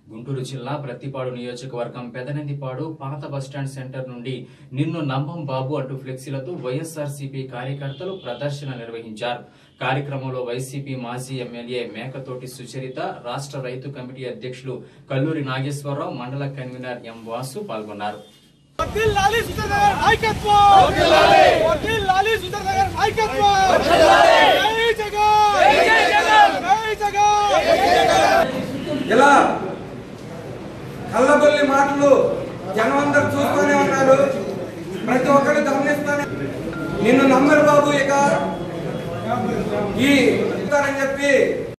గుంటూరు జిల్లా ప్రత్తిపాడు నియోజకవర్గం పెదనందిపాడు పాత బస్టాండ్ సెంటర్ నుండి నిన్ను నమ్మం బాబు అంటూ ఫ్లెక్సీలతో వైఎస్ఆర్సీపీ కార్యకర్తలు ప్రదర్శన నిర్వహించారు కార్యక్రమంలో వైసీపీ మాజీ ఎమ్మెల్యే మేకతోటి సుచరిత రాష్ట్ర రైతు కమిటీ అధ్యక్షులు కల్లూరి నాగేశ్వరరావు మండల కన్వీనర్ ఎం వాసు పాల్గొన్నారు వకీల్ లాలి సుధర్ నగర్ నాయకత్వం వకీల్ లాలి సుధర్ నగర్ నాయకత్వం జై జగన్ జై జగన్ జై జగన్ ఇలా కళ్ళబొల్లి మాటలు జనం అందరు చూస్తూనే ఉన్నారు ప్రతి ఒక్కరు గమనిస్తానే నిన్ను నమ్మరు బాబు ఇక ఈ అని చెప్పి